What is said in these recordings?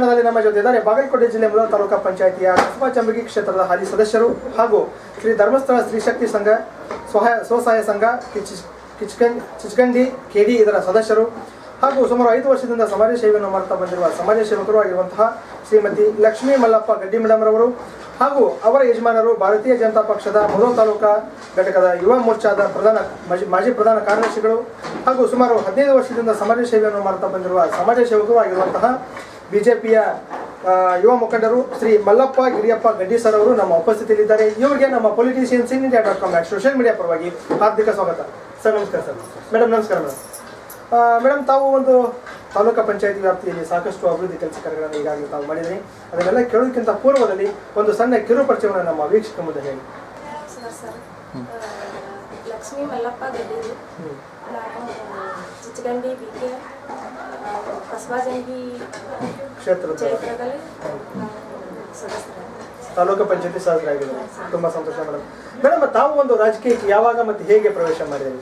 ಸಂಭಾಷಣೆಯಲ್ಲಿ ನಮ್ಮ ಜೊತೆ ಇದ್ದಾರೆ ಬಾಗಲಕೋಟೆ ಜಿಲ್ಲೆ ಮುದೋಳ ತಾಲೂಕಾ ಪಂಚಾಯಿತಿಯ ಕಸಬಾ ಚಂಬಗಿ ಕ್ಷೇತ್ರದ ಹಾಲಿ ಸದಸ್ಯರು ಹಾಗೂ ಶ್ರೀ ಧರ್ಮಸ್ಥಳ ಸ್ತ್ರೀಶಕ್ತಿ ಸಂಘ ಸ್ವಸಹಾಯ ಸ್ವಸಹಾಯ ಸಂಘ ಕಿಚ್ ಕಿಚ್ಕಂಡ್ ಚಿಚ್ಕಂಡಿ ಕೆಡಿ ಇದರ ಸದಸ್ಯರು ಹಾಗೂ ಸುಮಾರು ಐದು ವರ್ಷದಿಂದ ಸಮಾಜ ಸೇವೆಯನ್ನು ಮಾಡ್ತಾ ಬಂದಿರುವ ಸಮಾಜ ಸೇವಕರು ಆಗಿರುವಂತಹ ಶ್ರೀಮತಿ ಲಕ್ಷ್ಮೀ ಮಲ್ಲಪ್ಪ ಗಡ್ಡಿ ಮೇಡಮ್ ರವರು ಹಾಗೂ ಅವರ ಯಜಮಾನರು ಭಾರತೀಯ ಜನತಾ ಪಕ್ಷದ ಮುದೋಳ ತಾಲೂಕಾ ಘಟಕದ ಯುವ ಮೋರ್ಚಾದ ಪ್ರಧಾನ ಮಾಜಿ- ಮಾಜಿ ಪ್ರಧಾನ ಕಾರ್ಯದರ್ಶಿಗಳು ಹಾಗೂ ಸುಮಾರು ಹದಿನೈದು ವರ್ಷದಿಂದ ಸಮಾಜ ಸೇವೆಯನ್ನು ಮಾಡ್ತಾ ಬಂದಿರುವ ಸಮಾಜ ಸೇವಕರು ಆಗಿರುವಂತಹ ಬಿಜೆಪಿಯ ಯುವ ಮುಖಂಡರು ಶ್ರೀ ಮಲ್ಲಪ್ಪ ಗಿರಿಯಪ್ಪ ಗಡ್ಡಿ ಸರ್ ಅವರು ನಮ್ಮ ಉಪಸ್ಥಿತಿಯಲ್ಲಿದ್ದಾರೆ ಇವರಿಗೆ ನಮ್ಮ politicians in India dot com social media ಪರವಾಗಿ ಹಾರ್ದಿಕ ಸ್ವಾಗತ ಸರ್ ನಮಸ್ಕಾರ ಸರ್ ಮೇಡಮ್ ನಮಸ್ಕಾರ ಮೇಡಮ್ ಮೇಡಮ್ ತಾವು ಒಂದು ತಾಲೂಕಾ ಪಂಚಾಯತಿ ವ್ಯಾಪ್ತಿಯಲ್ಲಿ ಸಾಕಷ್ಟು ಅಭಿವೃದ್ಧಿ ಕೆಲಸ ಕಾರ್ಯಗಳನ್ನು ಈಗಾಗಲೇ ತಾವು ಮಾಡಿದ್ರಿ ಅದನ್ನೆಲ್ಲ ಕೇಳೋದಕ್ಕಿಂತ ಪೂರ್ವದಲ್ಲಿ ಒಂದು ಸಣ್ಣ ಕಿರು ಪರಿಚಯವನ್ನು ನಮ್ಮ ವೀಕ್ಷಕ ಮುಂದೆ ಹೇಳಿ ನಮಸ್ಕಾರ ಸರ್ ಆ, ಲಕ್ಷ್ಮೀ ಮಲ್ಲಪ್ಪ ಗಡ್ಡಿ ನಾನು ಚಿಚ್ಚಗಂಡಿ ಬಿ ಕೆ ಕಸಬಾ ಜಂಗಿ ಕ್ಷೇತ್ರದ ಕ್ಷೇತ್ರದಲ್ಲಿ ನಾನು ಸದಸ್ಯರಾಗಿ ತಾಲೂಕು ಪಂಚಾಯತಿ ಸದಸ್ಯರಾಗಿದ್ದಾರೆ ತುಂಬಾ ಸಂತೋಷ ಮೇಡಮ್ ಮೇಡಮ್ ತಾವು ಒಂದು ರಾಜಕೀಯಕ್ಕೆ ಯಾವಾಗ ಮತ್ತೆ ಹೇಗೆ ಪ್ರವೇಶ ಮಾಡಿದ್ರಿ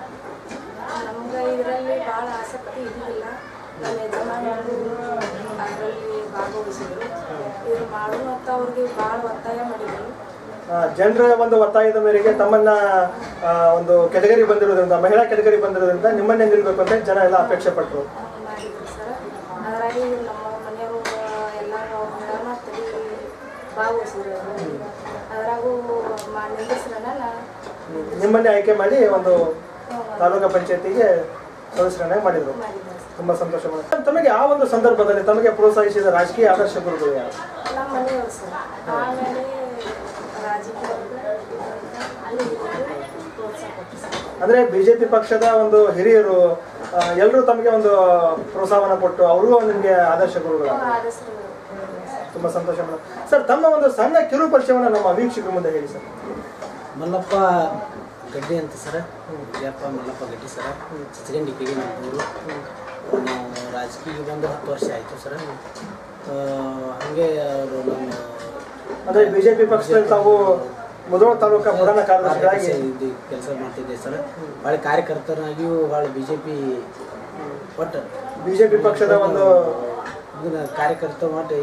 ನಮ್ಗೆ ಇದರಲ್ಲಿ ಭಾಳ ಆಸಕ್ತಿ ಇದ್ದಿಲ್ಲ ನಮ್ಮ ಯಜಮಾನರು ಅದರಲ್ಲಿ ಭಾಗವಹಿಸಿದರು ಇದು ಮಾಡು ಅಂತ ಅವ್ರಿಗೆ ಭಾಳ ಒತ್ತಾಯ ಮಾಡಿದರು ಆ, ಜನರ ಒಂದು ಒತ್ತಾಯದ ಮೇರೆಗೆ ತಮ್ಮನ್ನ ಆ, ಒಂದು ಕೆಟಗರಿ ಬಂದಿರೋದ್ರಿಂದ ಮಹಿಳಾ ಕೆಟಗರಿ ಬಂದಿರೋದ್ರಿಂದ ನಿಮ್ಮನ್ನೇ ನಿಲ್ಬೇಕು ಅಂತ ಜನ ಎಲ್ಲ ಅಪೇಕ್ಷೆ ಪಟ್ಟರು ಮಾಡಿದ್ರು ಸರ್ ಅದರಾಗಿ ನಮ್ಮ ಮನೆಯವರು ಎಲ್ಲರೂ ಅವ್ರ ಮೇಡಮ ತಲೆ ಭಾಗವಹಿಸಿದ್ರು ಅದ್ರಾಗೂ ಮಾ ನಿಲ್ಲಿಸ್ರನ್ನ ನಾನು ನಿಮ್ಮನ್ನೇ ಆಯ್ಕೆ ಮಾಡಿ ಒಂದು ತಾಲೂಕಾ ಪಂಚಾಯತಿಗೆ ಸದಸ್ಯರನ್ನಾಗಿ ಮಾಡಿದ್ರು ಮಾಡಿದ್ದೆ ತುಂಬಾ ಸಂತೋಷ ಮೇಡಮ್ ತಮಗೆ ಆ ಒಂದು ಸಂದರ್ಭದಲ್ಲಿ ತಮಗೆ ಪ್ರೋತ್ಸಾಹಿಸಿದ ರಾಜಕೀಯ ಆದರ್ಶ ಗುರುಗಳು ಯಾರು ನಮ್ಮ ಮನೆಯವರು ಸರ್ ಆಮೇಲೆ ರಾಜಕೀಯ ಅಲ್ಲಿ ಪ್ರೋತ್ಸಾಹ ಕೊಟ್ಟರು ಸರ್ ಅಂದ್ರೆ ಬಿಜೆಪಿ ಪಕ್ಷದ ಒಂದು ಹಿರಿಯರು ಎಲ್ಲರೂ ತಮಗೆ ಒಂದು ಪ್ರೋತ್ಸಾಹವನ್ನು ಕೊಟ್ಟು ಅವರು ನಿಮಗೆ ಆದರ್ಶ ಗುರುಗಳು ಆದಷ್ಟು ತುಂಬಾ ಸಂತೋಷ ಮೇಡಮ್ ಸರ್ ತಮ್ಮ ಒಂದು ಸಣ್ಣ ಕಿರು ಪರಿಚಯವನ್ನು ನಮ್ಮ ವೀಕ್ಷಕರ ಮುಂದೆ ಹೇಳಿ ಸರ್ ಮಲ್ಲಪ್ಪ ಗಡ್ಡಿ ಅಂತ ಸರ ವಿಜಯಪ್ಪ ಮಲ್ಲಪ್ಪ ಗಡ್ಡಿ ಸರ ಚಿಚಗಂಡಿ ಕಿಡಿ ನಮ್ಮೂರು ನಾವು ರಾಜಕೀಯ ಬಂದು ಹತ್ತು ವರ್ಷ ಆಯಿತು ಸರ ಆ, ಹಾಗೆ ಅವರು ನಮ್ಮ ಅಂದ್ರೆ ಬಿಜೆಪಿ ಪಕ್ಷದಲ್ಲಿ ತಾವು ಮುಧೋಳ ತಾಲೂಕಾ ಪ್ರಧಾನ ಕಾರ್ಯದರ್ಶಿಗಳಾಗಿ ಕೆಲಸ ಮಾಡ್ತಿದ್ದೆ ಸರ್ ಭಾಳ ಕಾರ್ಯಕರ್ತನಾಗಿಯೂ ಭಾಳ ಬಿ ಜೆ ಪಿ ಒಟ್ಟು ಬಿಜೆಪಿ ಪಕ್ಷದ ಒಂದು ಇದನ್ನ ಕಾರ್ಯಕರ್ತ ಮಾಡಿ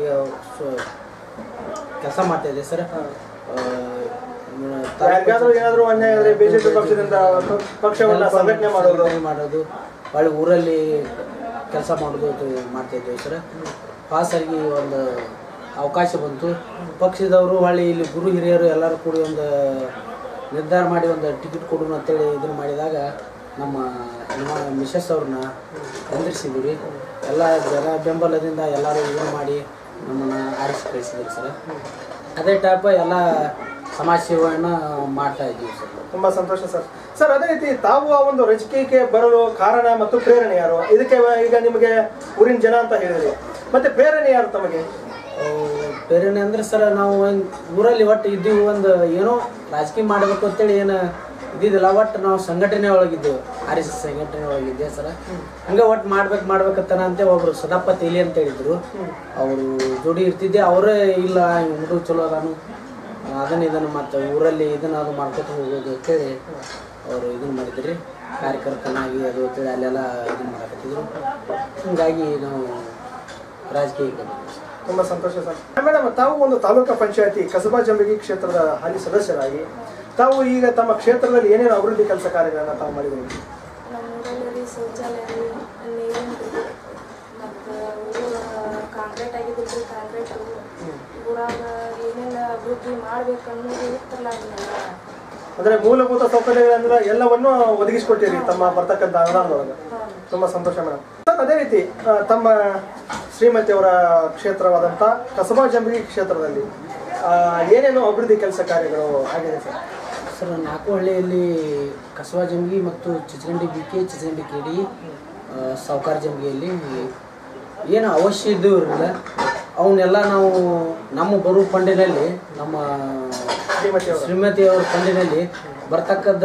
ಕೆಲಸ ಮಾಡ್ತಾಯಿದ್ದೆ ಸರ್ ಯಾರಿಗಾದ್ರೂ ಏನಾದ್ರು ಅನ್ಯಾಯ ಆದ್ರೆ ಬಿಜೆಪಿ ಪಕ್ಷದಿಂದ ಒಂದು ಪಕ್ಷವನ್ನ ಸಂಘಟನೆ ಮಾಡೋದು ಸಂಘಟನೆ ಮಾಡೋದು ಒಳ್ಳೆ ಊರಲ್ಲಿ ಕೆಲಸ ಮಾಡೋದು ಅದು ಮಾಡ್ತಾ ಇದ್ದೇವೆ ಸರ್ ಪಾಸಾಗಿ ಒಂದು ಅವಕಾಶ ಬಂತು ಪಕ್ಷದವರು ಹೊಳ್ಳಿ ಇಲ್ಲಿ ಗುರು ಹಿರಿಯರು ಎಲ್ಲರೂ ಕೂಡಿ ಒಂದು ನಿರ್ಧಾರ ಮಾಡಿ ಒಂದು ಟಿಕೆಟ್ ಕೊಡೋಣ ಅಂತೇಳಿ ಇದನ್ನು ಮಾಡಿದಾಗ ನಮ್ಮ ನಮ್ಮ ಮಿಸಸ್ ಅವ್ರನ್ನ ಕುಂದಿರಿಸಿದ್ವಿ ರೀ ಎಲ್ಲ ಜನ ಬೆಂಬಲದಿಂದ ಎಲ್ಲರೂ ಇದನ್ನು ಮಾಡಿ ನಮ್ಮನ್ನು ಆರಿಸಿ ಕಳಿಸಿದ್ರು ಸರ್ ಅದೇ ಟೈಪ್ ಎಲ್ಲ ಸಮಾಜ ಸೇವೆಯನ್ನು ಮಾಡ್ತಾ ಇದ್ದೀವಿ ಸರ್ ತುಂಬಾ ಸಂತೋಷ ಸರ್ ಸರ್ ಅದೇ ರೀತಿ ತಾವು ಆ ಒಂದು ರಾಜಕೀಯಕ್ಕೆ ಬರಲು ಕಾರಣ ಮತ್ತು ಪ್ರೇರಣೆ ಯಾರು ಇದಕ್ಕೆ ಈಗ ನಿಮಗೆ ಊರಿನ ಜನ ಅಂತ ಹೇಳಿದ್ರಿ ಮತ್ತೆ ಪ್ರೇರಣೆ ಯಾರು ತಮಗೆ ಪ್ರೇರಣೆ ಅಂದ್ರೆ ಸರ್ ನಾವು ಒಂದ್ ಊರಲ್ಲಿ ಒಟ್ಟು ಇದ್ದೀವಿ ಒಂದು ಏನೋ ರಾಜಕೀಯ ಮಾಡಬೇಕು ಅಂತೇಳಿ ಏನು ಇದ್ದಿದ್ದಿಲ್ಲ ಒಟ್ಟು ನಾವು ಸಂಘಟನೆ ಒಳಗಿದ್ದೆವು ಆರ್ ಎಸ್ ಎಸ್ ಸಂಘಟನೆ ಒಳಗಿದ್ದೆ ಸರ್ ಹಂಗೆ ಒಟ್ಟು ಮಾಡ್ಬೇಕು ಮಾಡ್ಬೇಕಂತನ ಅಂತ ಒಬ್ರು ಸದಪ್ಪ ತೇಲಿ ಅಂತ ಹೇಳಿದ್ರು ಅವರು ಜೋಡಿ ಇರ್ತಿದ್ದೆ ಅವರೇ ಇಲ್ಲ ಹುಡುಗ ಚಲೋ ಅದಾನು ಅದನ್ನ ಇದನ್ನು ಮತ್ತು ಊರಲ್ಲಿ ಇದನ್ನ ಅದು ಮಾಡ್ಕೊತ ಹೋಗೋದು ಅಂತೇಳಿ ಅವರು ಇದನ್ನ ಮಾಡಿದ್ರಿ ಕಾರ್ಯಕರ್ತನಾಗಿ ಅದು ಅಂತೇಳಿ ಅಲ್ಲೆಲ್ಲ ಇದನ್ನ ಮಾಡಕತ್ತಿದ್ರು ಹೀಗಾಗಿ ನಾವು ರಾಜಕೀಯಕ್ಕೆ ಬಂದ್ವಿ ಸರ್. ತುಂಬಾ ಸಂತೋಷ ಸರ್ ಮೇಡಮ್ ತಾವು ಒಂದು ತಾಲೂಕಾ ಪಂಚಾಯತಿ ಕಸಬಾ ಜಂಬಗಿ ಕ್ಷೇತ್ರದ ಹಾಲಿ ಸದಸ್ಯರಾಗಿ ತಾವು ಈಗ ತಮ್ಮ ಕ್ಷೇತ್ರದಲ್ಲಿ ಏನೇನು ಅಭಿವೃದ್ಧಿ ಕೆಲಸ ಕಾರ್ಯಗಳನ್ನ ತಾವು ಮಾಡಿದ್ರಿ ನಮ್ಮೂರಲ್ಲಿ ಶೌಚಾಲಯ ರೀ ನೀರಿನ ರೀ ಮತ್ತು ಊರ ಕಾಂಕ್ರೀಟ್ ಆಗಿದ್ದಿಲ್ರಿ ಕಾಂಕ್ರೀಟು ಊರಾಗ ಏನೇನು ಅಭಿವೃದ್ಧಿ ಮಾಡ್ಬೇಕನ್ನೋದು ಇರ್ತಲ್ಲ ಅದನ್ನೆಲ್ಲ ಅಂದ್ರೆ ಮೂಲಭೂತ ಸೌಕರ್ಯಗಳಂದ್ರೆ ಎಲ್ಲವನ್ನು ಒದಗಿಸಿಕೊಟ್ಟಿರಿ ತಮ್ಮ ಬರ್ತಕ್ಕಂಥ ಅನುದಾನದೊಳಗೆ ತುಂಬಾ ಸಂತೋಷ ಮೇಡಮ್ ಸರ್ ಅದೇ ರೀತಿ ಆ, ತಮ್ಮ ಶ್ರೀಮತಿಯವರ ಕ್ಷೇತ್ರವಾದಂಥ ಕಸಬಾ ಜಂಬಗಿ ಕ್ಷೇತ್ರದಲ್ಲಿ ಆ, ಏನೇನು ಅಭಿವೃದ್ಧಿ ಕೆಲಸ ಕಾರ್ಯಗಳು ಆಗಿದೆ ಸರ್ ಸರ್ ನಾಲ್ಕು ಹಳ್ಳಿಯಲ್ಲಿ ಕಸಬಾ ಜಂಬಗಿ ಮತ್ತು Chichagandi B K Chichagandi K D ಸಾವುಕಾರ ಜಂಬಿಗೆಯಲ್ಲಿ ಏನು ಅವಶ್ಯ ಇದ್ದವು ಇರಲಿಲ್ಲ ಅವನ್ನೆಲ್ಲ ನಾವು ನಮ್ಮ ಬರುವ ಫಂಡಿನಲ್ಲಿ ನಮ್ಮ ಶ್ರೀಮತಿಯವರು ಶ್ರೀಮತಿಯವರ ಫಂಡಿನಲ್ಲಿ ಬರ್ತಕ್ಕಂಥ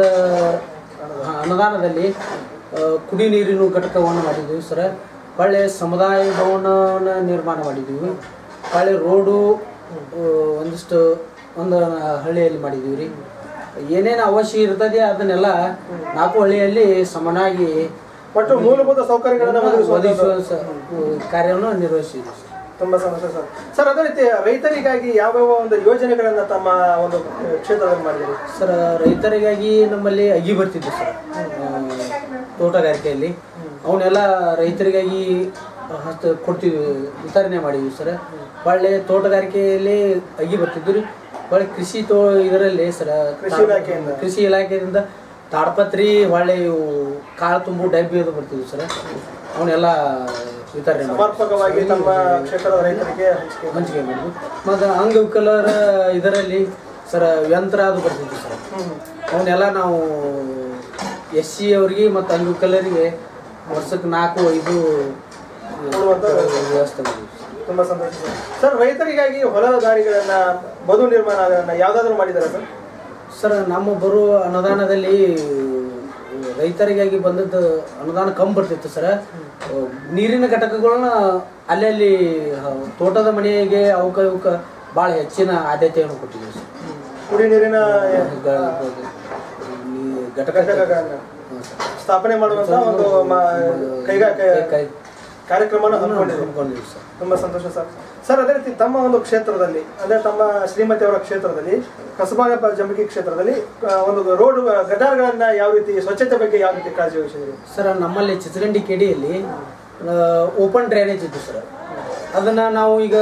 ಅನುದಾನದಲ್ಲಿ ಆ, ಕುಡಿ ನೀರಿನ ಘಟಕವನ್ನು ಮಾಡಿದ್ದೀವಿ ಸರ್ ಹೊಳ್ಳೆ ಸಮುದಾಯ ಭವನವನ್ನು ನಿರ್ಮಾಣ ಮಾಡಿದ್ದೀವಿ ಹೊಳ್ಳೆ ರೋಡು ಆ, ಒಂದಿಷ್ಟು ಒಂದು ಹಳ್ಳಿಯಲ್ಲಿ ಮಾಡಿದ್ದೀವಿ ರೀ ಏನೇನು ಅವಶ್ಯ ಇರ್ತದೆ ಅದನ್ನೆಲ್ಲ ನಾಲ್ಕು ಹಳ್ಳಿಯಲ್ಲಿ ಸಮನಾಗಿ ಒಟ್ಟು ಮೂಲಭೂತ ಸೌಕರ್ಯಗಳನ್ನು ಒದಗಿಸುವಂಥದ್ದು ಒದಗಿಸುವ ಸ- ಕಾರ್ಯವನ್ನು ನಿರ್ವಹಿಸಿದ್ದೀವಿ ಸರ್ ತುಂಬಾ ಸಂತೋಷ ಸರ್ ಸರ್ ಅದೇ ರೀತಿ ರೈತರಿಗಾಗಿ ಯಾವ್ಯಾವ ಒಂದು ಯೋಜನೆಗಳನ್ನ ತಮ್ಮ ಒಂದು ಕ್ಷೇತ್ರದಲ್ಲಿ ಮಾಡಿದ್ದೀರಿ ಸರ್ ರೈತರಿಗಾಗಿ ನಮ್ಮಲ್ಲಿ ಅಗಿ ಬರ್ತಿದ್ವು ಸರ್ ಆ, ತೋಟಗಾರಿಕೆಯಲ್ಲಿ ಅವನ್ನೆಲ್ಲ ರೈತರಿಗಾಗಿ ಹಸ್ತ ಕೊಡ್ತೀವಿ ವಿತರಣೆ ಮಾಡಿದ್ವಿ ಸರ್ ಒಳ್ಳೆ ತೋಟಗಾರಿಕೆಯಲ್ಲಿ ಅಗಿ ಬರ್ತಿದ್ವು ರೀ ಒಳ್ಳೆ ಕೃಷಿ ತೋ ಇದರಲ್ಲಿ ಸರ್ ಕೃಷಿ ಇಲಾಖೆಯಿಂದ? ಕೃಷಿ ಇಲಾಖೆಯಿಂದ ತಾಡ್ಪತ್ರಿ ಒಳ್ಳೆ ಇವು ಕಾಳು ತುಂಬು ಡಬ್ಬಿ ಅದು ಬರ್ತಿದ್ವು ಸರ್ ಅವನ್ನೆಲ್ಲ ವಿತರಣೆ ಮಾಡಿ ಸಮರ್ಪಕವಾಗಿ ತಮ್ಮ ಕ್ಷೇತ್ರದ ರೈತರಿಗೆ ಹಂಚಿಕೆ ಹಂಚಿಕೆ ಮಾಡಿದ್ವಿ ಮತ್ತು ಅಂಗವಿಕಲರ ಇದರಲ್ಲಿ ಸರ್ ಯಂತ್ರ ಅದು ಬರ್ತಿದ್ವಿ ಸರ್ ಅವನ್ನೆಲ್ಲ ನಾವು ಎಸ್ ಸಿ ಅವರಿಗೆ ಮತ್ತು ಅಂಗವಿಕಲರಿಗೆ ವರ್ಷಕ್ಕೆ ನಾಲ್ಕು ಐದು ಕೊಡುವಂಥ ವ್ಯವಸ್ಥೆ ಮಾಡಿದ್ವಿ ತುಂಬಾ ಸಂತೋಷ ಸರ್ ಸರ್ ರೈತರಿಗಾಗಿ ಹೊಲದ ದಾರಿಗಳನ್ನ ಬದು ನಿರ್ಮಾಣಗಳನ್ನ ಯಾವ್ದಾದ್ರು ಮಾಡಿದ್ದಾರೆ ಸರ್ ಸರ್ ನಮ್ಮ ಬರುವ ಅನುದಾನದಲ್ಲಿ ರೈತರಿಗಾಗಿ ಬಂದದ್ದು ಅನುದಾನ ಕಮ್ಮಿ ಬರ್ತಿತ್ತು ಸರ್ ನೀರಿನ ಘಟಕಗಳನ್ನ ಅಲ್ಲಲ್ಲಿ ಹ, ತೋಟದ ಮನೆಗೆ ಅವಕ್ಕೆ ಇವಕ್ಕೆ ಭಾಳ ಹೆಚ್ಚಿನ ಆದ್ಯತೆಯನ್ನು ಕೊಟ್ಟಿದ್ದೀವಿ ಸರ್ ಕುಡಿ ನೀರಿನ ಗ- ಗ- ಈ ಘಟಕ ಘಟಕಗಳನ್ನ ಹ್ಮ್ ಸರ್. ಸ್ಥಾಪನೆ ಮಾಡುವಂತ ಒಂದು ಮ- ಕೈಗಾ ಕೈ- ಕೈ- ಕಾರ್ಯಕ್ರಮವನ್ನು ಹಮ್ಮಿಕೊಂಡಿದೆ ಹಮ್ಮಿಕೊಂಡಿದ್ದೀವಿ ಸರ್ ತುಂಬಾ ಸಂತೋಷ ಸರ್ ಸರ್ ಅದೇ ರೀತಿ ತಮ್ಮ ಒಂದು ಕ್ಷೇತ್ರದಲ್ಲಿ ಅಂದ್ರೆ ತಮ್ಮ ಶ್ರೀಮತಿ ಅವರ ಕ್ಷೇತ್ರದಲ್ಲಿ ಕಸಬಾ ಜಂಬಗಿ ಕ್ಷೇತ್ರದಲ್ಲಿ ಆ, ಒಂದು ರೋಡ್ ಗಟಾರಗಳನ್ನ ಯಾವ ರೀತಿ ಸ್ವಚ್ಛತೆ ಬಗ್ಗೆ ಯಾವ ರೀತಿ ಕಾಳಜಿ ವಹಿಸಿದ್ರಿ ಸರ್ ನಮ್ಮಲ್ಲಿ ಚಿತ್ರಗಂಡಿ ಕೆಡಿಯಲ್ಲಿ ಓಪನ್ ಡ್ರೈನೇಜ್ ಇತ್ತು ಸರ್ ಅದನ್ನು ನಾವು ಈಗ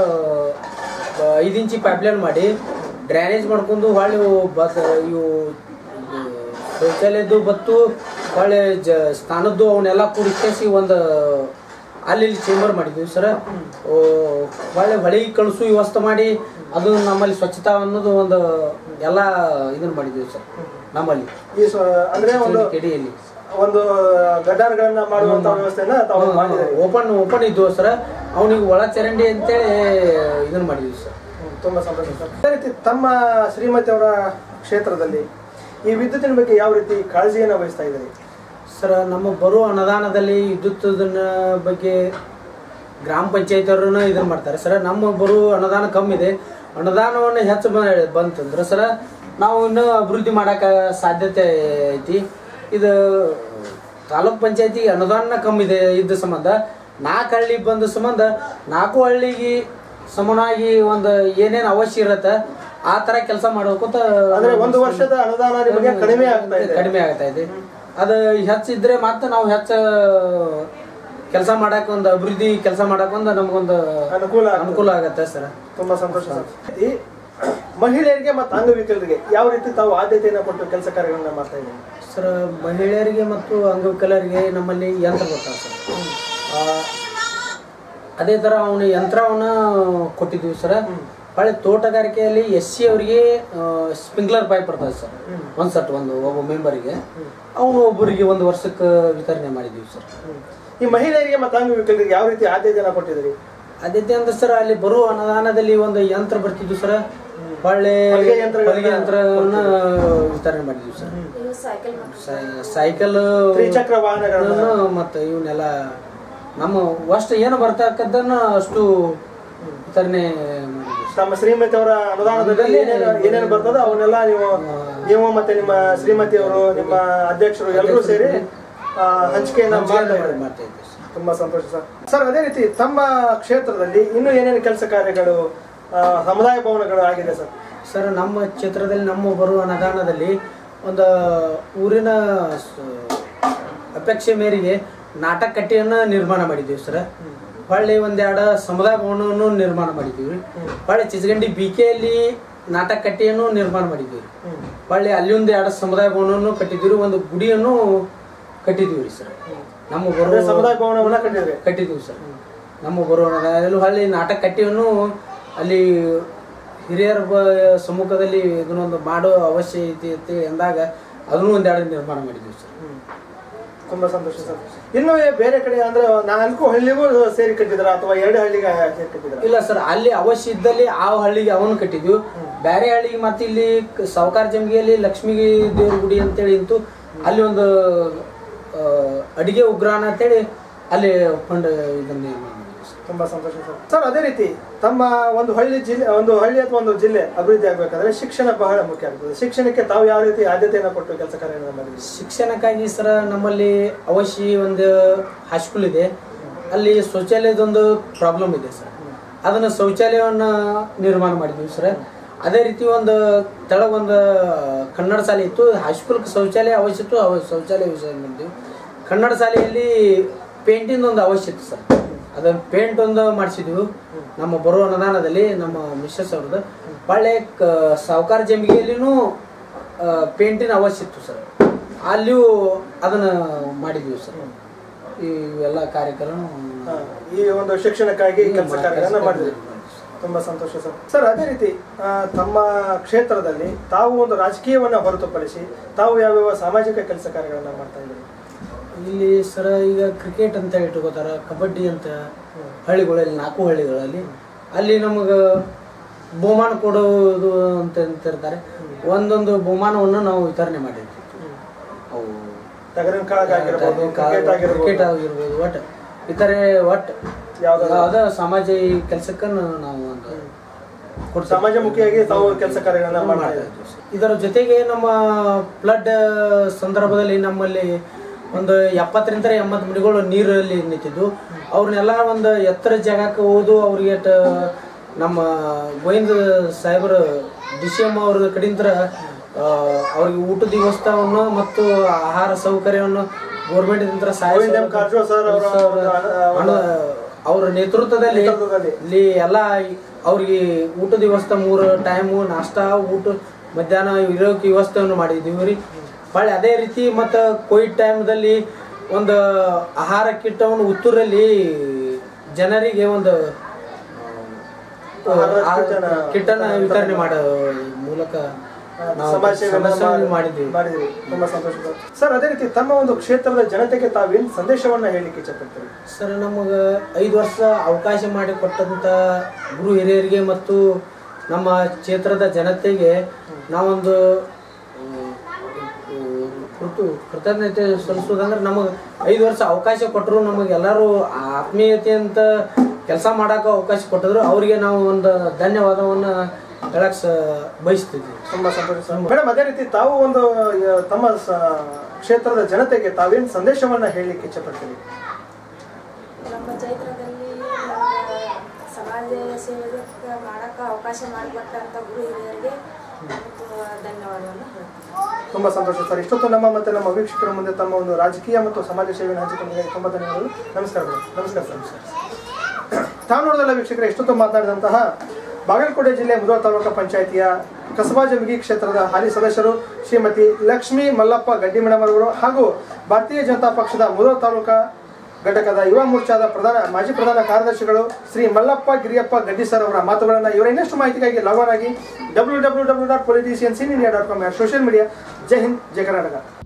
ಆ, ಐದು ಇಂಚಿ ಪೈಪ್ಲೈನ್ ಮಾಡಿ ಡ್ರೈನೇಜ್ ಮಾಡ್ಕೊಂಡು ಹೊಳ್ಳಿ ಇವು ಬಸ್ ಇವು ಇದು ಶೌಚಾಲಯದ್ದು ಬತ್ತು ಹೊಳ್ಳಿ ಜ ಸ್ನಾನದ್ದು ಅವನ್ನೆಲ್ಲ ಕೂಡಿಸಿ ಒಂದು ಅಲ್ಲಿ ಇಲ್ಲಿ ಚೇಂಬರ್ ಮಾಡಿದ್ವಿ ಸರ್ ಹೊಳ್ಳಿ ಹೊಳಿಗೆ ಕಳಿಸು ವ್ಯವಸ್ಥೆ ಮಾಡಿ ಅದು ನಮ್ಮಲ್ಲಿ ಸ್ವಚ್ಛತಾ ಅನ್ನೋದು ಒಂದು ಎಲ್ಲ ಇದನ್ನ ಮಾಡಿದ್ವಿ ಸರ್ ನಮ್ಮಲ್ಲಿ ಈ ಸ್ವ- ಅಂದ್ರೆ ಒಂದು ಕೆಡಿಯಲ್ಲಿ ಒಂದು ಗಟಾರಗಳನ್ನ ಮಾಡುವಂತ ವ್ಯವಸ್ಥೆಯನ್ನ ತಾವು ಮಾಡಿದ್ದಾರೆ ಓಪನ್ ಓಪನ್ ಇದ್ವು ಸರ್ ಅವನಿಗೆ ಒಳ ಚರಂಡಿ ಅಂತೇಳಿ ಇದನ್ನ ಮಾಡಿದ್ವಿ ಸರ್ ತುಂಬಾ ಸಂತೋಷ ಸರ್ ಅದೇ ರೀತಿ ತಮ್ಮ ಶ್ರೀಮತಿ ಅವರ ಕ್ಷೇತ್ರದಲ್ಲಿ ಈ ವಿದ್ಯುತ್ತಿನ ಬಗ್ಗೆ ಯಾವ ರೀತಿ ಕಾಳಜಿಯನ್ನು ವಹಿಸ್ತಾ ಇದ್ದಾರೆ ಸರ್ ನಮ್ಮ ಬರುವ ಅನುದಾನದಲ್ಲಿ ವಿದ್ಯುತ್ತದನ್ನ ಬಗ್ಗೆ ಗ್ರಾಮ ಪಂಚಾಯತಿಯವ್ರನ್ನ ಇದನ್ನ ಮಾಡ್ತಾರೆ ಸರ್ ನಮ್ಮ ಬರುವ ಅನುದಾನ ಕಮ್ಮಿ ಇದೆ ಅನುದಾನವನ್ನು ಹೆಚ್ಚು ಬ- ಬಂತಂದ್ರೆ ಸರ್ ನಾವು ಇನ್ನೂ ಅಭಿವೃದ್ಧಿ ಮಾಡೋಕೆ ಸಾಧ್ಯತೆ ಐತಿ ಇದು ತಾಲೂಕ್ ಪಂಚಾಯತಿ ಅನುದಾನ ಕಮ್ಮಿ ಇದೆ ಇದ್ದ ಸಂಬಂಧ ನಾಲ್ಕು ಹಳ್ಳಿ ಬಂದ ಸಂಬಂಧ ನಾಲ್ಕು ಹಳ್ಳಿಗೆ ಸಮನಾಗಿ ಒಂದು ಏನೇನು ಅವಶ್ಯ ಇರತ್ತೆ ಆ ಥರ ಕೆಲಸ ಮಾಡ್ಬೇಕಂತ ಅಂದ್ರೆ ಒಂದು ವರ್ಷದ ಅನುದಾನ ನಿಮಗೆ ಕಡಿಮೆ ಆಗ್ತಾ ಇದೆ ಕಡಿಮೆ ಆಗ್ತಾ ಇದೆ ಅದು ಹೆಚ್ಚಿದ್ರೆ ಮತ್ತೆ ನಾವು ಹೆಚ್ಚ ಕೆಲಸ ಮಾಡಕ್ ಒಂದು ಅಭಿವೃದ್ಧಿ ಕೆಲಸ ಮಾಡಕ್ ಒಂದು ನಮಗೊಂದು ಅನುಕೂಲ ಆಗ್ತದೆ. ಅನುಕೂಲ ಆಗತ್ತೆ ಸರ್ ತುಂಬಾ ಸಂತೋಷ ಸರ್ ಈ ಮಹಿಳೆಯರಿಗೆ ಮತ್ತು ಅಂಗವಿಕಲರಿಗೆ ಯಾವ ರೀತಿ ತಾವು ಆದ್ಯತೆಯನ್ನು ಕೊಟ್ಟು ಕೆಲಸ ಕಾರ್ಯಗಳನ್ನ ಮಾಡ್ತಾ ಇದ್ದೀವಿ ಸರ್ ಮಹಿಳೆಯರಿಗೆ ಮತ್ತು ಅಂಗವಿಕಲರಿಗೆ ನಮ್ಮಲ್ಲಿ ಯಂತ್ರ ಬರ್ತಾವೆ ಸರ್ ಆ, ಅದೇ ಥರ ಅವನು ಯಂತ್ರವನ್ನ ಕೊಟ್ಟಿದ್ದೀವಿ ಸರ್ ಹೊಳೆ ತೋಟಗಾರಿಕೆಯಲ್ಲಿ ಎಸ್ ಸಿ ಅವರಿಗೆ ಸ್ಪ್ರಿಂಕ್ಲರ್ ಪೈಪ್ ಬರ್ತದೆ ಸರ್ ಒಂದು ಸಟ್ ಒಂದು ಒಬ್ಬ ಮೆಂಬರಿಗೆ ಅವನು ಒಬ್ಬರಿಗೆ ಒಂದು ವರ್ಷಕ್ಕೆ ವಿತರಣೆ ಮಾಡಿದ್ದೀವಿ ಸರ್ ಈ ಮಹಿಳೆಯರಿಗೆ ಮತ್ತು ಅಂಗವಿಕಲರಿಗೆ ಯಾವ ರೀತಿ ಆದ್ಯತೆಯನ್ನು ಕೊಟ್ಟಿದ್ದೀರಿ ಆದ್ಯತೆ ಅಂದ್ರೆ ಸರ್ ಅಲ್ಲಿ ಬರುವ ಅನುದಾನದಲ್ಲಿ ಒಂದು ಯಂತ್ರ ಬರ್ತಿದ್ವು ಸರ್ ಹೊಳ್ಳೆ ಹೊಲಿಗೆ ಯಂತ್ರಗಳನ್ನ- ಹೊಲಿಗೆ ಯಂತ್ರವನ್ನ ವಿತರಣೆ ಮಾಡಿದ್ವಿ ಸರ್ ಇವು ಸೈಕಲ್ ಮಕ್ಕಳು ಸೈ- ಸೈಕಲ್ ತ್ರಿಚಕ್ರ ವಾಹನಗಳನ್ನ ಮತ್ತು ಇವನ್ನೆಲ್ಲ ನಮ್ಮ ಅಷ್ಟು ಏನು ಬರ್ತಕ್ಕದ್ದನ್ನ ಅಷ್ಟು ವಿತರಣೆ ಮಾಡಿದ್ವಿ ಸರ್. ತಮ್ಮ ಶ್ರೀಮತಿ ಅವರ ಅನುದಾನದಲ್ಲಿ ಏನೇನು ಏನೇನು ಬರ್ತದೋ ಅವನ್ನೆಲ್ಲ ನೀವು ನೀವು ಮತ್ತೆ ನಿಮ್ಮ ಶ್ರೀಮತಿ ಅವರು ನಿಮ್ಮ ಅಧ್ಯಕ್ಷರು ಎಲ್ಲರೂ ಸೇರಿ ಆ, ಹಂಚಿಕೆಯನ್ನ ಮಾಡ್ತಾ ಇದ್ದಾರೆ ಮಾಡ್ತಾ ಇದ್ವಿ ಸರ್ ತುಂಬಾ ಸಂತೋಷ ಸರ್ ಸರ್ ಅದೇ ರೀತಿ ತಮ್ಮ ಕ್ಷೇತ್ರದಲ್ಲಿ ಇನ್ನೂ ಏನೇನು ಕೆಲಸ ಕಾರ್ಯಗಳು ಆ, ಸಮುದಾಯ ಭವನಗಳು ಆಗಿದೆ ಸರ್ ಸರ್ ನಮ್ಮ ಕ್ಷೇತ್ರದಲ್ಲಿ ನಮ್ಮ ಬರುವ ಅನುದಾನದಲ್ಲಿ ಒಂದು ಊರಿನ ಸ- ಅಪೇಕ್ಷೆ ಮೇರೆಗೆ ನಾಟಕ ಕಟ್ಟೆಯನ್ನು ನಿರ್ಮಾಣ ಮಾಡಿದ್ದೀವಿ ಸರ್ ಹೊಳ್ಳಿ ಒಂದೆರಡು ಸಮುದಾಯ ಭವನವನ್ನು ನಿರ್ಮಾಣ ಮಾಡಿದ್ದೀವಿ ಹೊಳ್ಳಿ ಚಿಚಗಂಡಿ ಬಿ ಕೆಯಲ್ಲಿ ನಾಟಕ ಕಟ್ಟೆಯನ್ನು ನಿರ್ಮಾಣ ಮಾಡಿದ್ದೀವಿ ಹೊಳ್ಳಿ ಅಲ್ಲಿ ಒಂದು ಎರಡು ಸಮುದಾಯ ಭವನವನ್ನು ಕಟ್ಟಿದ್ದೀವಿ ಒಂದು ಗುಡಿಯನ್ನು ಕಟ್ಟಿದ್ದೀವಿ ರೀ ಸರ್ ನಮ್ಮ ಅಂದ್ರೆ ಬರುವ ಸಮುದಾಯ ಭವನವನ್ನ ಕಟ್ಟಿದ್ರೆ ಕಟ್ಟಿದ್ದೀವಿ ಸರ್ ನಮ್ಮ ಬರುವಲ್ಲಿ ಅಲ್ಲಿ ನಾಟಕ ಕಟ್ಟಿಯನ್ನು ಅಲ್ಲಿ ಹಿರಿಯರ ಬ ಸಮ್ಮುಖದಲ್ಲಿ ಇದನ್ನೊಂದು ಮಾಡೋ ಅವಶ್ಯಕತೆ ಎಂದಾಗ ಅದನ್ನು ಒಂದೆರಡು ನಿರ್ಮಾಣ ಮಾಡಿದ್ದೀವಿ ಸರ್ ತುಂಬಾ ಸಂತೋಷ ಸರ್ ಇನ್ನು ಬೇರೆ ಕಡೆ ಅಂದ್ರೆ ನಾಲ್ಕು ಹಳ್ಳಿಗೂ ಸೇರಿ ಕಟ್ಟಿದ್ರ ಅಥವಾ ಎರಡು ಹಳ್ಳಿಗೆ ಸೇರಿ ಕಟ್ಟಿದ್ರ ಇಲ್ಲ ಸರ್ ಅಲ್ಲಿ ಅವಶ್ಯ ಇದ್ದಲ್ಲಿ ಆ ಹಳ್ಳಿಗೆ ಅವನು ಕಟ್ಟಿದ್ವಿ ಬೇರೆ ಹಳ್ಳಿಗೆ ಮತ್ತೆ ಇಲ್ಲಿ ಕ- ಸಾವುಕಾರ ಜಂಗಿಯಲ್ಲಿ ಲಕ್ಷ್ಮೀ ದೇವ್ರ ಗುಡಿ ಅಂತೇಳಿ ಇಂತು ಅಲ್ಲಿ ಒಂದು ಆ, ಅಡಿಗೆ ಉಗ್ರಾಣ ಅಂತೇಳಿ ಅಲ್ಲಿ ಫಂಡ್ ಇದನ್ನ ನಿರ್ಮಾಣ ಮಾಡಿದ್ವಿ ಸರ್ ತುಂಬಾ ಸಂತೋಷ ಸರ್ ಸರ್ ಅದೇ ರೀತಿ ತಮ್ಮ ಒಂದು ಹಳ್ಳಿ ಜಿಲ್ಲೆ ಒಂದು ಹಳ್ಳಿ ಅಥವಾ ಒಂದು ಜಿಲ್ಲೆ ಅಭಿವೃದ್ಧಿ ಆಗ್ಬೇಕಾದ್ರೆ ಶಿಕ್ಷಣ ಬಹಳ ಮುಖ್ಯ ಆಗ್ತದೆ ಶಿಕ್ಷಣಕ್ಕೆ ತಾವು ಯಾವ ರೀತಿ ಆದ್ಯತೆಯನ್ನು ಕೊಟ್ಟು ಕೆಲಸ ಕಾರ್ಯಗಳನ್ನು ಮಾಡಿದ್ರಿ ಶಿಕ್ಷಣಕ್ಕಾಗಿ ಸರ ನಮ್ಮಲ್ಲಿ ಅವಶ್ಯ ಒಂದು ಹೈಸ್ಕೂಲ್ ಇದೆ ಅಲ್ಲಿ ಶೌಚಾಲಯದೊಂದು ಪ್ರಾಬ್ಲಮ್ ಇದೆ ಸರ್ ಅದನ್ನ ಶೌಚಾಲಯವನ್ನ ನಿರ್ಮಾಣ ಮಾಡಿದ್ವಿ ಸರ್ ಅದೇ ರೀತಿ ಒಂದು ತೆಳಗ್ ಒಂದು ಕನ್ನಡ ಶಾಲೆ ಇತ್ತು ಹೈಸ್ಕೂಲ್ಗೆ ಶೌಚಾಲಯ ಅವಶ್ಯ ಇತ್ತು ಅವ ಶೌಚಾಲಯ ವಿಷಯ ಮಾಡಿದ್ವಿ ಕನ್ನಡ ಶಾಲೆಯಲ್ಲಿ ಪೇಂಟಿಂದ ಒಂದು ಅವಶ್ಯ ಇತ್ತು ಸರ್ ಅದನ್ನ ಪೇಂಟ್ ಒಂದು ಮಾಡಿಸಿದ್ವಿ ನಮ್ಮ ಬರುವ ಅನುದಾನದಲ್ಲಿ ನಮ್ಮ ಮಿಸ್ಸಸ್ ಅವ್ರದ್ದು ಒಳ್ಳೆ ಸಾವುಕಾರ ಜಂಬಿಗೆಯಲ್ಲಿನೂ ಪೇಂಟಿನ ಅವಶ್ಯ ಇತ್ತು ಸರ್ ಅಲ್ಲಿಯೂ ಅದನ್ನ ಮಾಡಿದ್ವಿ ಸರ್ ಇವೆಲ್ಲ ಕಾರ್ಯಕ್ರಮ ಹಾ, ಈ ಒಂದು ಶಿಕ್ಷಣಕ್ಕಾಗಿ ಕೆಲಸ ಕಾರ್ಯಗಳನ್ನ ಮಾಡಿದ್ರಿ ತುಂಬಾ ಸಂತೋಷ ಸರ್ ಸರ್ ಅದೇ ರೀತಿ ಆ, ತಮ್ಮ ಕ್ಷೇತ್ರದಲ್ಲಿ ತಾವು ಒಂದು ರಾಜಕೀಯವನ್ನ ಹೊರತುಪಡಿಸಿ ತಾವು ಯಾವ್ಯಾವ ಸಾಮಾಜಿಕ ಕೆಲಸ ಕಾರ್ಯಗಳನ್ನ ಮಾಡ್ತಾ ಇದ್ದೀರಿ ಇಲ್ಲಿ ಸರ ಈಗ ಕ್ರಿಕೆಟ್ ಅಂತ ಇಟ್ಕೋತಾರ ಕಬಡ್ಡಿ ಅಂತ ಹಳ್ಳಿಗಳಲ್ಲಿ ನಾಲ್ಕು ಹಳ್ಳಿಗಳಲ್ಲಿ ಅಲ್ಲಿ ನಮಗೆ ಬಹುಮಾನ ಕೊಡೋದು ಅಂತ ಅಂತಿರ್ತಾರೆ ಒಂದೊಂದು ಬಹುಮಾನವನ್ನು ನಾವು ವಿತರಣೆ ಮಾಡಿರ್ತೀವಿ ಅವು ಟಗರಿನ ಕಾಳಗ ಆಗಿರ್ಬೋದು ಕ್ರಿಕೆಟ್ ಆಗಿರ್ಬೋದು ಕ್ರಿಕೆಟ್ ಆಗಿರ್ಬೋದು ಒಟ್ಟು ಇತರೆ ಒಟ್ಟು ಯಾವ್ದಾದ್ರು ಯಾವುದೋ ಸಮಾಜ ಕೆಲಸಕ್ಕೆ ನಾವು ಒಂದು ಕೊಡ್ತೀವಿ. ಸಮಾಜಮುಖಿಯಾಗಿ ತಾವು ಕೆಲಸ ಕಾರ್ಯಗಳನ್ನ ಮಾಡ್ತಾ ಇದ್ದೀರಿ ಇದರ ಜೊತೆಗೆ ನಮ್ಮ ಫ್ಲಡ್ ಸಂದರ್ಭದಲ್ಲಿ ನಮ್ಮಲ್ಲಿ ಒಂದು ಎಪ್ಪತ್ತರಿಂದ ಎಂಬತ್ತು ಮನೆಗಳು ನೀರಲ್ಲಿ ನಿಂತಿದ್ದು ಅವ್ರನ್ನೆಲ್ಲ ಒಂದು ಎತ್ತರ ಜಾಗಕ್ಕೆ ಹೋದು ಅವ್ರಿಗೆ ಟ- ನಮ್ಮ ಗೋವಿಂದ ಸಾಹೇಬರು ಡಿ ಸಿ ಎಂ ಅವ್ರ ಕಡೆಯಿಂದ ಆ, ಅವ್ರಿಗೆ ಊಟದ ವ್ಯವಸ್ಥೆಯನ್ನು ಮತ್ತು ಆಹಾರ ಸೌಕರ್ಯವನ್ನು ಗೌರ್ಮೆಂಟ್ ಸಹಾಯ ಗೋವಿಂದ ಎಂ ಕಾರಜೋಳ ಸರ್ ಅವರ ಒಂದು ಅನ- ಅನು- ಅವರ ನೇತೃತ್ವದಲ್ಲಿ ನೇತೃತ್ವದಲ್ಲಿ. ಇಲ್ಲಿ ಎಲ್ಲ ಅವ್ರಿಗೆ ಊಟದ ವ್ಯವಸ್ಥೆ ಮೂರು ಟೈಮು ನಾಷ್ಟಾ ಊಟ ಮಧ್ಯಾಹ್ನ ಇರೋಕೆ ವ್ಯವಸ್ಥೆಯನ್ನು ಮಾಡಿದ್ದೀವಿ ರೀ ಹೊಳ್ಳಿ ಅದೇ ರೀತಿ ಮತ್ತು ಕೋವಿಡ್ ಟೈಮ್ದಲ್ಲಿ ಒಂದು ಆಹಾರ ಕಿಟ್ಟವನ್ನು ಉತ್ತೂರಲ್ಲಿ ಜನರಿಗೆ ಒಂದು ಆಹಾರ ಆ, ಕಿಟ್ಟನ್ನ ಕಿಟ್ಟನ್ನ ವಿತರಣೆ ಮಾಡೋ ಮೂಲಕ ನಾವು ಸಮಾಜ ಸೇವೆಯನ್ನ ಸಮಾಜ ಮಾಡಿದ್ದೀವಿ ಮಾಡಿದ್ವಿ ತುಂಬಾ ಸಂತೋಷ ಸರ್. ಸರ್ ಅದೇ ರೀತಿ ತಮ್ಮ ಒಂದು ಕ್ಷೇತ್ರದ ಜನತೆಗೆ ತಾವೇನು ಸಂದೇಶವನ್ನ ಹೇಳಲಿಕ್ಕೆ ಇಷ್ಟಪಡ್ತೀರಿ ಸರ್ ನಮಗೆ ಐದು ವರ್ಷ ಅವಕಾಶ ಮಾಡಿಕೊಟ್ಟಂಥ ಗುರು ಹಿರಿಯರಿಗೆ ಮತ್ತು ನಮ್ಮ ಕ್ಷೇತ್ರದ ಜನತೆಗೆ ನಾವೊಂದು ಆ, ಕೃತು ಕೃತಜ್ಞತೆ ಸಲ್ಲಿಸೋದಂದ್ರೆ ನಮಗೆ ಐದು ವರ್ಷ ಅವಕಾಶ ಕೊಟ್ಟರು ನಮಗೆ ಎಲ್ಲರೂ ಆತ್ಮೀಯತೆ ಅಂತ ಕೆಲಸ ಮಾಡೋಕೆ ಅವಕಾಶ ಕೊಟ್ಟಿದ್ರು ಅವರಿಗೆ ನಾವು ಒಂದು ಧನ್ಯವಾದವನ್ನು ಹೇಳಕ್ ಸ ಬಯಸ್ತಿದ್ವಿ ತುಂಬಾ ಸಂತೋಷ ಸರ್ ಮೇಡಮ್ ಅದೇ ರೀತಿ ತಾವು ಒಂದು ಆ, ತಮ್ಮ ಸ- ಕ್ಷೇತ್ರದ ಜನತೆಗೆ ತಾವೇನು ಸಂದೇಶವನ್ನ ಹೇಳಲಿಕ್ಕೆ ಇಷ್ಟಪಡ್ತೀರಿ ನಮ್ಮ ಚೈತ್ರದಲ್ಲಿ ನಮ್ಗೆ ಸಮಾಜ ಸೇವೆಗೆ ಮಾಡಕ್ಕೆ ಅವಕಾಶ ಮಾಡಿಕೊಟ್ಟಂಥ ಗುರು ಹಿರಿಯರಿಗೆ ತುಂಬ ಧನ್ಯವಾದವನ್ನು ಹೇಳ್ತೀನಿ ತುಂಬಾ ಸಂತೋಷ ಸರ್ ಇಷ್ಟೊತ್ತು ನಮ್ಮ ಮತ್ತೆ ನಮ್ಮ ವೀಕ್ಷಕರ ಮುಂದೆ ತಮ್ಮ ಒಂದು ರಾಜಕೀಯ ಮತ್ತು ಸಮಾಜ ಸೇವೆಯನ್ನು ಹಂಚಿಕೊಂಡಿದ್ದಾರೆ ತುಂಬಾ ಧನ್ಯವಾದಗಳು ನಮಸ್ಕಾರ ಮೇಡಮ್ ನಮಸ್ಕಾರ ಸರ್ ತಾವು ನೋಡಿದಲ್ಲ ವೀಕ್ಷಕರ ಇಷ್ಟೊತ್ತು ಮಾತನಾಡಿದಂತಹ ಬಾಗಲಕೋಟೆ ಜಿಲ್ಲೆ ಮುಧೋಳ ತಾಲೂಕು ಪಂಚಾಯಿತಿಯ ಕಸಬಾ ಜಮಗಿ ಕ್ಷೇತ್ರದ ಹಾಲಿ ಸದಸ್ಯರು ಶ್ರೀಮತಿ ಲಕ್ಷ್ಮೀ ಮಲ್ಲಪ್ಪ ಗಡ್ಡಿ ಮೇಡಮ್ ಅವರು ಹಾಗೂ ಭಾರತೀಯ ಜನತಾ ಪಕ್ಷದ ಮುಧೋಳ ತಾಲೂಕಾ ಘಟಕದ ಯುವ ಮೋರ್ಚಾದ ಪ್ರಧಾನ ಮಾಜಿ ಪ್ರಧಾನ ಕಾರ್ಯದರ್ಶಿಗಳು ಶ್ರೀ ಮಲ್ಲಪ್ಪ ಗಿರಿಯಪ್ಪ ಗಡ್ಡಿ ಸರ್ ಅವರ ಮಾತುಗಳನ್ನು ಇವರ ಇನ್ನಷ್ಟು ಮಾಹಿತಿಗಾಗಿ ಲಾಗ್ ಆನ್ ಆಗಿ W W W dot politicians in India dot com social media Jai Hind Jai Karnataka